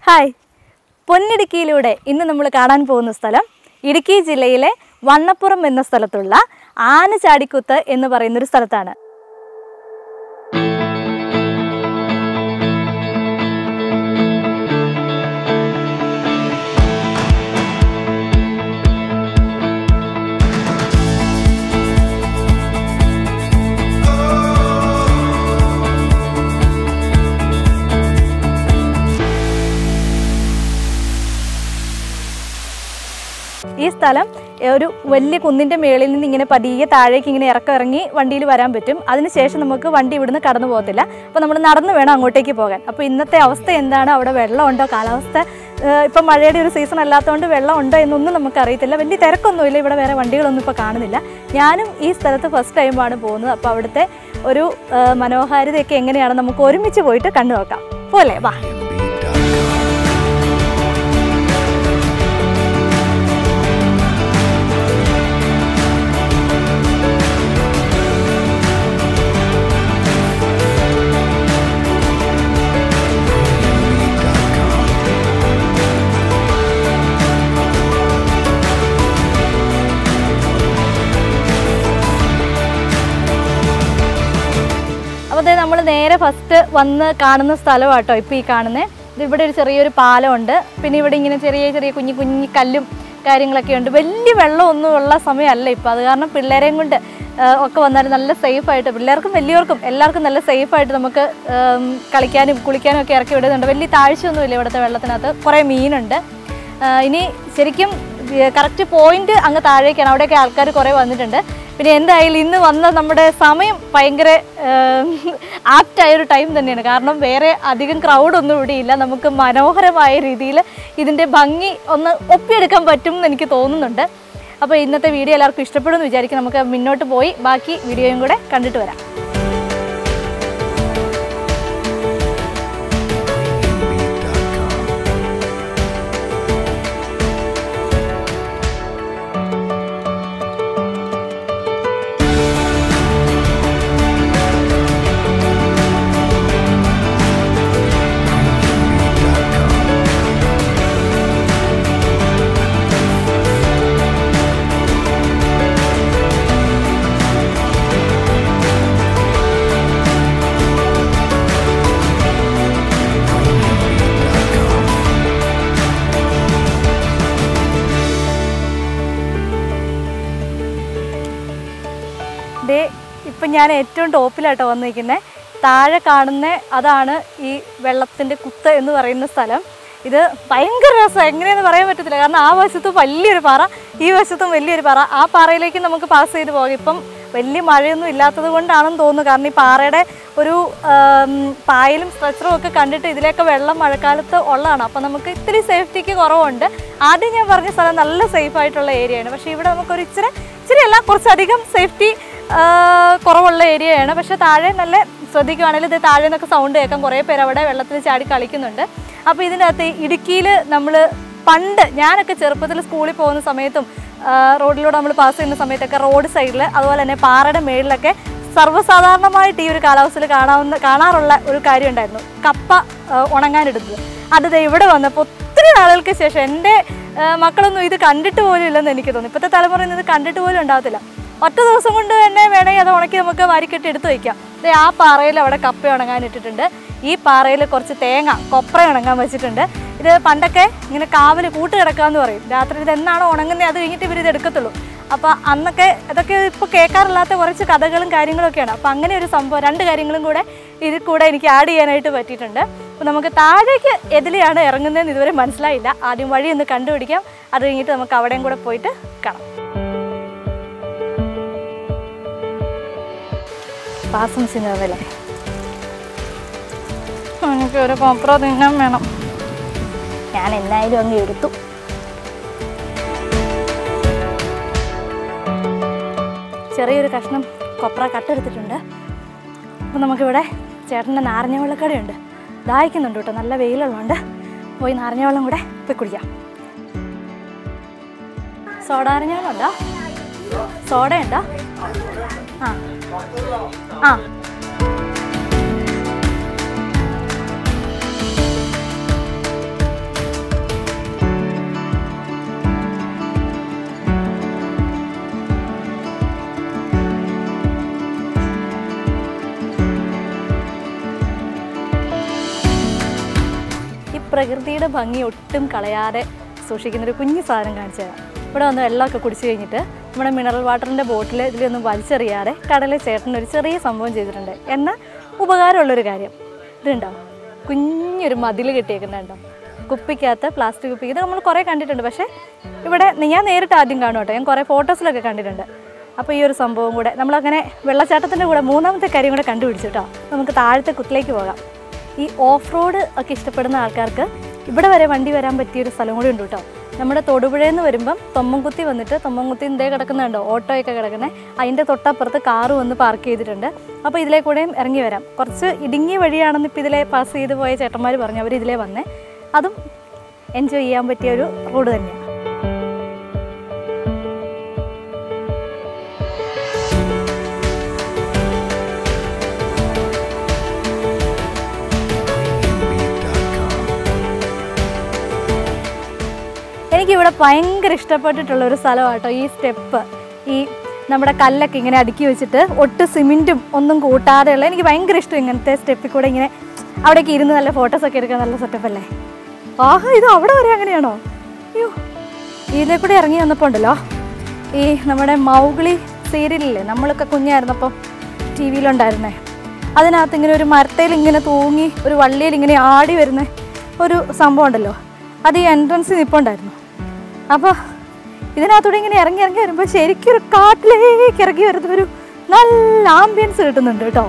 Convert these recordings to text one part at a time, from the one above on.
hi പൊന്നിടുക്കിയിലൂടെ ഇന്ന് നമ്മൾ കാണാൻ പോകുന്ന സ്ഥലം ഇടുക്കി ജില്ലയിലെ വണ്ണപ്പുറം എന്ന സ്ഥലത്തുള്ള ആനചാടിക്കുത്ത് എന്ന് പറയുന്നൊരു സ്ഥലത്താണ് ഈ സ്ഥലം ഒരു വലിയ കുന്നിൻ്റെ മേളിൽ നിന്ന് ഇങ്ങനെ പതിയെ താഴേക്ക് ഇങ്ങനെ ഇറക്കം ഇറങ്ങി വണ്ടിയിൽ വരാൻ പറ്റും അതിനുശേഷം നമുക്ക് വണ്ടി ഇവിടുന്ന് കടന്നു പോകത്തില്ല അപ്പോൾ നമ്മൾ നടന്നു വേണം അങ്ങോട്ടേക്ക് പോകാൻ അപ്പോൾ ഇന്നത്തെ അവസ്ഥ എന്താണ് അവിടെ വെള്ളമുണ്ടോ കാലാവസ്ഥ ഏഹ് ഇപ്പം മഴയുടെ ഒരു സീസൺ അല്ലാത്തതുകൊണ്ട് വെള്ളം ഉണ്ടോ എന്നൊന്നും നമുക്ക് അറിയത്തില്ല വലിയ തിരക്കൊന്നുമില്ല ഇവിടെ വേറെ വണ്ടികളൊന്നും ഇപ്പോൾ കാണുന്നില്ല ഞാനും ഈ സ്ഥലത്ത് ഫസ്റ്റ് ടൈമാണ് പോകുന്നത് അപ്പോൾ അവിടുത്തെ ഒരു ഏഹ് മനോഹാരിതയൊക്കെ എങ്ങനെയാണ് നമുക്ക് ഒരുമിച്ച് പോയിട്ട് കണ്ടു നോക്കാം പോലെ വാ അപ്പോൾ അതെ നമ്മൾ നേരെ ഫസ്റ്റ് വന്ന് കാണുന്ന സ്ഥലമാട്ടോ ഇപ്പോൾ ഈ കാണുന്നത് ഇത് ഇവിടെ ഒരു ചെറിയൊരു പാലമുണ്ട് പിന്നെ ഇവിടെ ഇങ്ങനെ ചെറിയ ചെറിയ കുഞ്ഞു കുഞ്ഞു കല്ലും കാര്യങ്ങളൊക്കെ ഉണ്ട് വലിയ വെള്ളമൊന്നും ഉള്ള സമയമല്ല ഇപ്പോൾ അത് കാരണം പിള്ളേരെയും കൊണ്ട് ആ, ഒക്കെ വന്നാൽ നല്ല സേഫായിട്ട് പിള്ളേർക്കും വലിയവർക്കും എല്ലാവർക്കും നല്ല സേഫായിട്ട് നമുക്ക് ഉം, കളിക്കാനും കുളിക്കാനും ഒക്കെ ഇറക്കി വിടുന്നുണ്ട് വലിയ താഴ്ചയൊന്നുമില്ല ഇവിടുത്തെ വെള്ളത്തിനകത്ത് കുറേ മീനുണ്ട് ആ, ഇനി ശരിക്കും കറക്റ്റ് പോയിന്റ് അങ്ങ് താഴേക്കാണ് അവിടെയൊക്കെ ആൾക്കാർ കുറേ വന്നിട്ടുണ്ട് പിന്നെ എന്തായാലും ഇന്ന് വന്ന നമ്മുടെ സമയം ഭയങ്കര ആപ്റ്റായ ഒരു ടൈം തന്നെയാണ് കാരണം വേറെ അധികം ക്രൗഡൊന്നും ഇവിടെ ഇല്ല നമുക്ക് മനോഹരമായ രീതിയിൽ ഇതിൻ്റെ ഭംഗി ഒന്ന് ഒപ്പിയെടുക്കാൻ പറ്റും എന്ന് എനിക്ക് തോന്നുന്നുണ്ട് അപ്പോൾ ഇന്നത്തെ വീഡിയോ എല്ലാവർക്കും ഇഷ്ടപ്പെടുമെന്ന് വിചാരിക്കും നമുക്ക് മുന്നോട്ട് പോയി ബാക്കി വീഡിയോയും കൂടെ കണ്ടിട്ട് വരാം ദേ ഇപ്പം ഞാൻ ഏറ്റവും ടോപ്പിലാട്ടോ വന്നിരിക്കുന്നത് താഴെ കാണുന്ന അതാണ് ഈ വെള്ളത്തിൻ്റെ കുത്ത് എന്ന് പറയുന്ന സ്ഥലം ഇത് ഭയങ്കര രസം എങ്ങനെയെന്ന് പറയാൻ പറ്റത്തില്ല കാരണം ആ വശത്ത് വലിയൊരു പാറ ഈ വശത്തും വലിയൊരു പാറ ആ പാറയിലേക്ക് നമുക്ക് പാസ് ചെയ്ത് പോകാം ഇപ്പം വലിയ മഴയൊന്നും ഇല്ലാത്തത് കൊണ്ടാണെന്ന് തോന്നുന്നു കാരണം ഈ പാറയുടെ ഒരു ആം, പായലും സ്ട്രക്ചറും ഒക്കെ കണ്ടിട്ട് ഇതിലേക്ക് വെള്ളം മഴക്കാലത്ത് ഉള്ളതാണ് അപ്പം നമുക്ക് ഇത്തിരി സേഫ്റ്റിക്ക് കുറവുണ്ട് ആദ്യം ഞാൻ പറഞ്ഞ സ്ഥലം നല്ല സേഫ് ആയിട്ടുള്ള ഏരിയയാണ് പക്ഷേ ഇവിടെ നമുക്കൊരു ഇച്ചിരി ഇച്ചിരി അല്ല കുറച്ചധികം സേഫ്റ്റി കുറവുള്ള ഏരിയയാണ് പക്ഷേ താഴെ നല്ല ശ്രദ്ധിക്കുവാണെങ്കിൽ ഇത് താഴെ നിന്നൊക്കെ സൗണ്ട് കേൾക്കാം കുറേ പേര് അവിടെ വെള്ളത്തിൽ ചാടി കളിക്കുന്നുണ്ട് അപ്പോൾ ഇതിൻ്റെ അകത്ത് ഇടുക്കിയിൽ നമ്മൾ പണ്ട് ഞാനൊക്കെ ചെറുപ്പത്തിൽ സ്കൂളിൽ പോകുന്ന സമയത്തും ആ, റോഡിലൂടെ നമ്മൾ പാസ് ചെയ്യുന്ന സമയത്തൊക്കെ റോഡ് സൈഡിൽ അതുപോലെ തന്നെ പാറയുടെ മേളിലൊക്കെ സർവ്വസാധാരണമായിട്ട് ഈ ഒരു കാലാവസ്ഥയിൽ കാണാവുന്ന കാണാറുള്ള ഒരു കാര്യം ഉണ്ടായിരുന്നു കപ്പ ആ, ഉണങ്ങാനിടുന്നത് അത് ദേ ഇവിടെ വന്നപ്പോൾ ഒത്തിരി നാളുകൾക്ക് ശേഷം എൻ്റെ ആ, മക്കളൊന്നും ഇത് കണ്ടിട്ട് പോലും ഇല്ലെന്ന് എനിക്ക് തോന്നുന്നു ഇപ്പോഴത്തെ തലമുറ ഇന്ന് ഇത് കണ്ടിട്ട് പോലും ഉണ്ടാകത്തില്ല ഒറ്റ ദിവസം കൊണ്ട് തന്നെ വേണമെങ്കിൽ അത് ഉണക്കി നമുക്ക് വാരിക്കെട്ടി എടുത്ത് വയ്ക്കാം ദേ ആ പാറയിൽ അവിടെ കപ്പ ഉണങ്ങാൻ ഇട്ടിട്ടുണ്ട് ഈ പാറയിൽ കുറച്ച് തേങ്ങ കൊപ്ര ഉണങ്ങാൻ വെച്ചിട്ടുണ്ട് ഇത് പണ്ടൊക്കെ ഇങ്ങനെ കാവല് കൂട്ട് കിടക്കാന്ന് പറയും രാത്രി ഇത് എന്നാണോ ഉണങ്ങുന്നത് അത് കഴിഞ്ഞിട്ട് ഇവർ ഇത് എടുക്കത്തുള്ളൂ അപ്പോൾ അന്നൊക്കെ ഇതൊക്കെ ഇപ്പോൾ കേൾക്കാറില്ലാത്ത കുറച്ച് കഥകളും കാര്യങ്ങളൊക്കെയാണ് അപ്പോൾ അങ്ങനെ ഒരു സംഭവം രണ്ട് കാര്യങ്ങളും കൂടെ ഇതിൽ കൂടെ എനിക്ക് ആഡ് ചെയ്യാനായിട്ട് പറ്റിയിട്ടുണ്ട് അപ്പോൾ നമുക്ക് താഴേക്ക് എതിലെയാണ് ഇറങ്ങുന്നതെന്ന് ഇതുവരെ മനസ്സിലായില്ല ആദ്യം വഴി ഒന്ന് കണ്ടുപിടിക്കാം അത് കഴിഞ്ഞിട്ട് നമുക്ക് അവിടെയും കൂടെ പോയിട്ട് കാണാം പാസം സിനിമയിലെ എനിക്ക് ഒരു കൊപ്ര തിന്നാൻ വേണം ഞാൻ എന്നായാലും അങ്ങ് എടുത്തു ചെറിയൊരു കഷ്ണം കൊപ്ര കട്ടെടുത്തിട്ടുണ്ട് അപ്പോൾ നമുക്കിവിടെ ചേട്ടൻ്റെ നാരങ്ങ വെള്ളക്കടയുണ്ട് ദാഹിക്കുന്നുണ്ട് കേട്ടോ നല്ല വെയിലുള്ളതുകൊണ്ട് പോയി നാരങ്ങ വെള്ളം കൂടെ പോയി കുടിക്കാം സോഡ നാരങ്ങ വെള്ളം ഉണ്ടോ സോഡ ഉണ്ടോ ആ ആ പ്രകൃതിയുടെ ഭംഗി ഒട്ടും കളയാതെ സൂക്ഷിക്കുന്ന ഒരു കുഞ്ഞു സാധനം കാണിച്ചു തരാം ഇവിടെ വന്ന് വെള്ളമൊക്കെ കുടിച്ചു കഴിഞ്ഞിട്ട് നമ്മുടെ മിനറൽ വാട്ടറിൻ്റെ ബോട്ടിൽ ഇതിലൊന്നും വലിച്ചെറിയാതെ കടലെ ചേട്ടൻ ഒരു ചെറിയ സംഭവം ചെയ്തിട്ടുണ്ട് എന്നാൽ ഉപകാരമുള്ളൊരു കാര്യം ഇതുണ്ടോ കുഞ്ഞൊരു മതിൽ കെട്ടിയേക്കുന്നുണ്ടോ കുപ്പിക്കകത്ത് പ്ലാസ്റ്റിക് കുപ്പി ഇത് നമ്മൾ കുറേ കണ്ടിട്ടുണ്ട് പക്ഷേ ഇവിടെ ഞാൻ നേരിട്ട് ആദ്യം കാണും കേട്ടോ ഞാൻ കുറേ ഫോട്ടോസിലൊക്കെ കണ്ടിട്ടുണ്ട് അപ്പോൾ ഈ ഒരു സംഭവം കൂടെ നമ്മളങ്ങനെ വെള്ളച്ചാട്ടത്തിൻ്റെ കൂടെ മൂന്നാമത്തെ കാര്യം കൂടെ കണ്ടുപിടിച്ചു കേട്ടോ നമുക്ക് താഴത്തെ കുത്തിലേക്ക് പോകാം ഈ ഓഫ് റോഡ് ഒക്കെ ഇഷ്ടപ്പെടുന്ന ആൾക്കാർക്ക് ഇവിടെ വരെ വണ്ടി വരാൻ പറ്റിയൊരു സ്ഥലം കൂടി ഉണ്ട് കേട്ടോ നമ്മുടെ തൊടുപുഴയിൽ നിന്ന് വരുമ്പം തൊമ്മൻകുത്തി വന്നിട്ട് തൊമ്മൻകുത്തി ഇതേ കിടക്കുന്നുണ്ടോ ഓട്ടോയൊക്കെ കിടക്കുന്നത് അതിൻ്റെ തൊട്ടപ്പുറത്ത് കാറ് വന്ന് പാർക്ക് ചെയ്തിട്ടുണ്ട് അപ്പോൾ ഇതിലേ കൂടെയും ഇറങ്ങി വരാം കുറച്ച് ഇടുങ്ങിയ വഴിയാണെന്ന് ഇപ്പോൾ ഇതിലെ പാസ് ചെയ്ത് പോയ ചേട്ടന്മാർ പറഞ്ഞു അവർ ഇതിലേ വന്നേ അതും എൻജോയ് ചെയ്യാൻ പറ്റിയ ഒരു റോഡ് തന്നെയാണ് എനിക്കിവിടെ ഭയങ്കര ഇഷ്ടപ്പെട്ടിട്ടുള്ള ഒരു സ്ഥലമാണ് കേട്ടോ ഈ സ്റ്റെപ്പ് ഈ നമ്മുടെ കല്ലൊക്കെ ഇങ്ങനെ അടുക്കി വെച്ചിട്ട് ഒട്ട് സിമെൻറ്റും ഒന്നും കൂട്ടാതെയുള്ള എനിക്ക് ഭയങ്കര ഇഷ്ടം ഇങ്ങനത്തെ സ്റ്റെപ്പിൽ കൂടെ ഇങ്ങനെ അവിടേക്ക് ഇരുന്ന് നല്ല ഫോട്ടോസൊക്കെ എടുക്കാൻ നല്ല സെറ്റപ്പ് അല്ലേ ആഹാ ഇത് അവിടെ വരെ അങ്ങനെയാണോ അയ്യോ ഇതിലെ കൂടെ ഇറങ്ങി വന്നപ്പോൾ ഉണ്ടല്ലോ ഈ നമ്മുടെ മൗഗ്ലി സീരിയലില്ലേ നമ്മളൊക്കെ കുഞ്ഞായിരുന്നപ്പോൾ ടി വിയിലുണ്ടായിരുന്നേ അതിനകത്ത് ഇങ്ങനെ ഒരു മരത്തേൽ ഇങ്ങനെ തൂങ്ങി ഒരു വള്ളിയിൽ ഇങ്ങനെ ആടി വരുന്ന ഒരു സംഭവം ഉണ്ടല്ലോ അത് ഈ എൻട്രൻസിൽ നിൽപ്പുണ്ടായിരുന്നു അപ്പോൾ ഇതിനകത്തൂടെ ഇങ്ങനെ ഇറങ്ങി ഇറങ്ങി വരുമ്പോൾ ശരിക്കും ഒരു കാട്ടിലേക്ക് ഇറങ്ങി വരുന്ന ഒരു നല്ല ആംബിയൻസ് കിട്ടുന്നുണ്ട് കേട്ടോ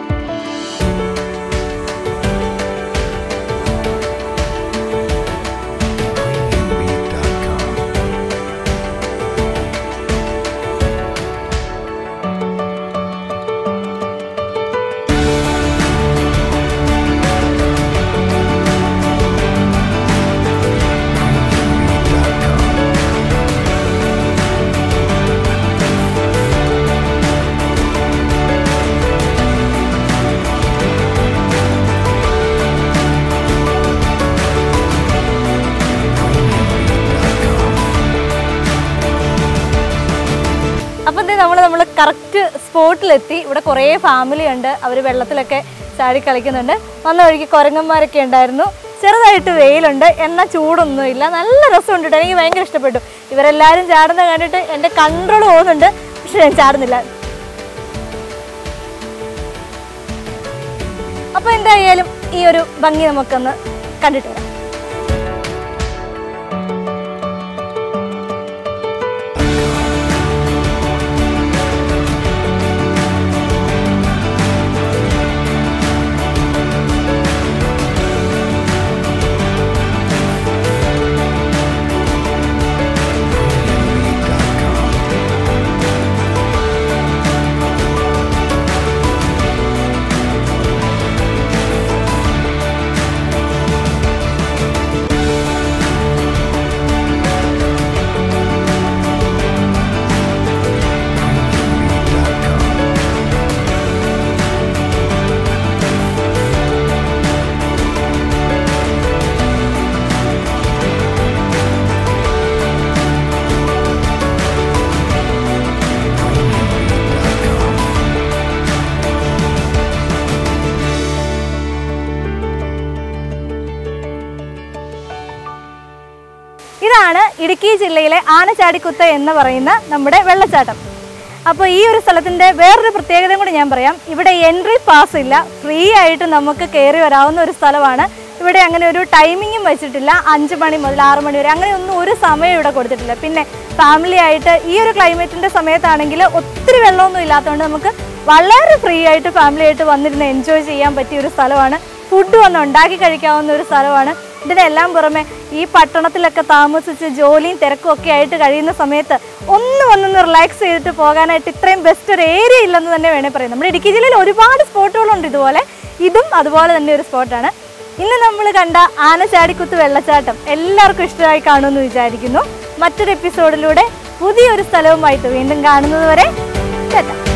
അപ്പം എന്തേ നമ്മൾ നമ്മൾ കറക്റ്റ് സ്പോട്ടിലെത്തി ഇവിടെ കുറേ ഫാമിലി ഉണ്ട് അവർ വെള്ളത്തിലൊക്കെ ചാടി കളിക്കുന്നുണ്ട് വന്ന വഴിക്ക് കുരങ്ങന്മാരൊക്കെ ഉണ്ടായിരുന്നു ചെറുതായിട്ട് വെയിലുണ്ട് എന്നാൽ ചൂടൊന്നുമില്ല നല്ല രസമുണ്ട് കേട്ടോ എനിക്ക് ഭയങ്കര ഇഷ്ടപ്പെട്ടു ഇവരെല്ലാവരും ചാടുന്ന കണ്ടിട്ട് എൻ്റെ കൺട്രോൾ പോകുന്നുണ്ട് പക്ഷെ ഞാൻ ചാടുന്നില്ല അപ്പോൾ എന്തായാലും ഈ ഒരു ഭംഗി നമുക്കൊന്ന് കണ്ടിട്ട് വരാം ഇതാണ് ഇടുക്കി ജില്ലയിലെ ആനച്ചാടിക്കുത്ത് എന്ന് പറയുന്ന നമ്മുടെ വെള്ളച്ചാട്ടം അപ്പോൾ ഈ ഒരു സ്ഥലത്തിൻ്റെ വേറൊരു പ്രത്യേകതയും കൂടി ഞാൻ പറയാം ഇവിടെ എൻട്രി പാസ് ഇല്ല ഫ്രീ ആയിട്ട് നമുക്ക് കയറി വരാവുന്ന ഒരു സ്ഥലമാണ് ഇവിടെ അങ്ങനെ ഒരു ടൈമിങ്ങും വെച്ചിട്ടില്ല അഞ്ച് മണി മുതൽ ആറ് മണി വരെ അങ്ങനെയൊന്നും ഒരു സമയം ഇവിടെ കൊടുത്തിട്ടില്ല പിന്നെ ഫാമിലി ആയിട്ട് ഈ ഒരു ക്ലൈമറ്റിൻ്റെ സമയത്താണെങ്കിൽ ഒത്തിരി വെള്ളമൊന്നും ഇല്ലാത്തതുകൊണ്ട് നമുക്ക് വളരെ ഫ്രീ ആയിട്ട് ഫാമിലി ആയിട്ട് വന്നിരുന്ന് എൻജോയ് ചെയ്യാൻ പറ്റിയ ഒരു സ്ഥലമാണ് ഫുഡ് വന്ന് ഉണ്ടാക്കി കഴിക്കാവുന്ന ഒരു സ്ഥലമാണ് ഇതിനെല്ലാം പുറമെ ഈ പട്ടണത്തിലൊക്കെ താമസിച്ച് ജോലിയും തിരക്കും ഒക്കെ ആയിട്ട് കഴിയുന്ന സമയത്ത് ഒന്ന് വന്നൊന്ന് റിലാക്സ് ചെയ്തിട്ട് പോകാനായിട്ട് ഇത്രയും ബെസ്റ്റ് ഒരു ഏരിയ ഇല്ലെന്ന് തന്നെ വേണേൽ പറയാം നമ്മുടെ ഇടുക്കി ജില്ലയിൽ ഒരുപാട് സ്പോട്ടുകളുണ്ട് ഇതുപോലെ ഇതും അതുപോലെ തന്നെ ഒരു സ്പോട്ടാണ് ഇന്ന് നമ്മൾ കണ്ട ആനച്ചാടിക്കുത്ത് വെള്ളച്ചാട്ടം എല്ലാവർക്കും ഇഷ്ടമായി കാണുമെന്ന് വിചാരിക്കുന്നു മറ്റൊരു എപ്പിസോഡിലൂടെ പുതിയൊരു സ്ഥലവുമായിട്ട് വീണ്ടും കാണുന്നത് വരെ ചേട്ടാ